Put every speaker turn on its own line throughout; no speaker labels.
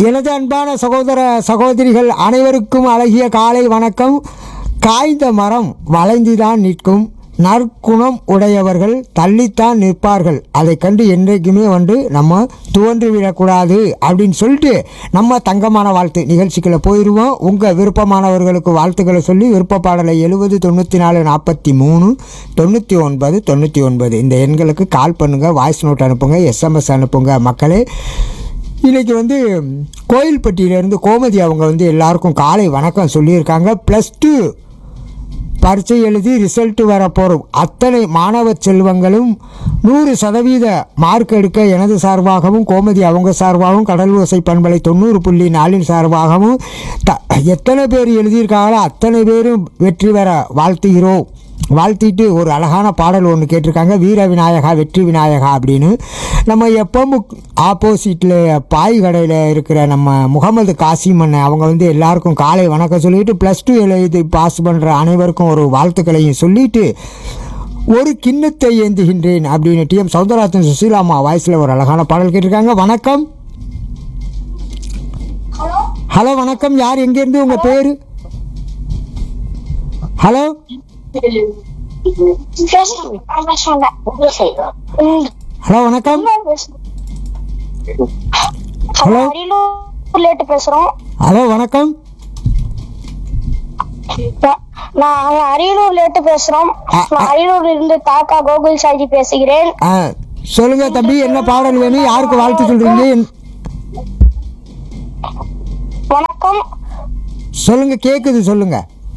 எனது அன்பான சகோதர சகோதரிகள் அனைவருக்கும் அழகிய காலை வணக்கம் காய்ந்த மரம் வளைந்துதான் நிற்கும் நற்குணம் உடையவர்கள் தள்ளித்தான் நிற்பார்கள் அதை கண்டு என்றைக்குமே வந்து நம்ம துவன்று விடக்கூடாது அப்படின்னு சொல்லிட்டு நம்ம தங்கமான வாழ்த்து நிகழ்ச்சிக்குள்ள போயிடுவோம் உங்கள் விருப்பமானவர்களுக்கு வாழ்த்துக்களை சொல்லி விருப்ப பாடலை எழுபது தொண்ணூற்றி நாலு நாற்பத்தி மூணு தொண்ணூற்றி ஒன்பது தொண்ணூற்றி ஒன்பது இந்த எண்களுக்கு கால் பண்ணுங்கள் வாய்ஸ் நோட் அனுப்புங்க எஸ்எம்எஸ் அனுப்புங்க மக்களே இன்றைக்கி வந்து கோயில்பட்டியிலேருந்து கோமதி அவங்க வந்து எல்லாருக்கும் காலை வணக்கம் சொல்லியிருக்காங்க ப்ளஸ் டூ பரீட்சை எழுதி ரிசல்ட்டு வர போகிறோம் அத்தனை மாணவ செல்வங்களும் நூறு சதவீத மார்க் எடுக்க எனது சார்பாகவும் கோமதி அவங்க சார்பாகவும் கடல் ஓசை பண்பலை தொண்ணூறு புள்ளி நாலின் சார்பாகவும் த எத்தனை பேர் எழுதியிருக்காங்களோ அத்தனை பேரும் வெற்றி பெற வாழ்த்துகிறோம் வாழ்த்திட்டு ஒரு அழகான பாடல் ஒன்று கேட்டிருக்காங்க வீர விநாயகா வெற்றி விநாயகா அப்படின்னு நம்ம எப்பவும் ஆப்போசிட்டில் பாய் கடையில் இருக்கிற நம்ம முகமது காசிம் அண்ணன் அவங்க வந்து எல்லாருக்கும் காலை வணக்கம் சொல்லிட்டு ப்ளஸ் டூ எழுதி பாஸ் பண்ணுற அனைவருக்கும் ஒரு வாழ்த்துக்களையும் சொல்லிட்டு ஒரு கிண்ணத்தை ஏந்துகின்றேன் அப்படின்னு டிஎம் சௌந்தரராஜன் சுசீலாமா வாய்ஸில் ஒரு அழகான பாடல் கேட்டிருக்காங்க வணக்கம் ஹலோ வணக்கம் யார் எங்கேருந்து உங்கள் பேர் ஹலோ ஹலோ வணக்கம் ஹலோ
அரியலூர்லேட்டு பேசுறோம்
ஹலோ வணக்கம்
நான் நாங்க அரியலூர்லேட்டு பேசுறோம்
ஆ,
நான் அரியலூர்ல இருந்து தாக்கா கோகுல் சாஜி பேசுகிறேன்
ஆ சொல்லுங்க தம்பி என்ன பாடல் வேணும் யாருக்கு வாழ்த்து சொல்றீங்க என்-
வணக்கம்
சொல்லுங்க கேக்குது சொல்லுங்க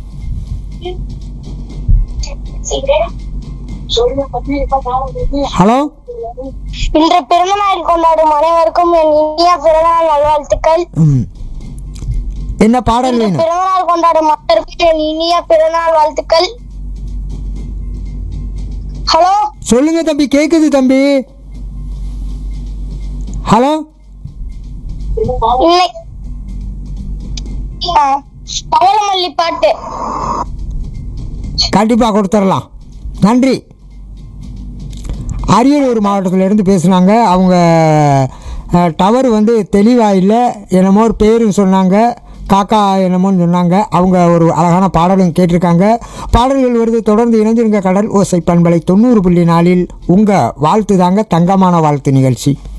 ஹலோ
இன்று பிறந்தநாள் கொண்டாடும் அனைவருக்கும் என் இனிய பிறந்தநாள் நல்வாழ்த்துக்கள்
ம். என்ன பாடல் வேணும்
பிறந்தநாள் கொண்டாடும் அனைவருக்கும் என் இனிய பிறந்தநாள் வாழ்த்துக்கள் ஹலோ
சொல்லுங்க தம்பி கேக்குது தம்பி ஹலோ
இன்னைக்கு ஆ, பவளமல்லி பாட்டு
கண்டிப்பாக கொடுத்துடலாம் நன்றி அரியலூர் மாவட்டத்திலேருந்து பேசுனாங்க அவங்க டவர் வந்து தெளிவாக இல்லை என்னமோ ஒரு பேரும் சொன்னாங்க காக்கா என்னமோன்னு சொன்னாங்க அவங்க ஒரு அழகான பாடலும் கேட்டிருக்காங்க பாடல்கள் வருது தொடர்ந்து இணைஞ்சிருங்க கடல் ஓசை பண்பலை தொண்ணூறு புள்ளி நாலில் உங்கள் வாழ்த்து தாங்க தங்கமான வாழ்த்து நிகழ்ச்சி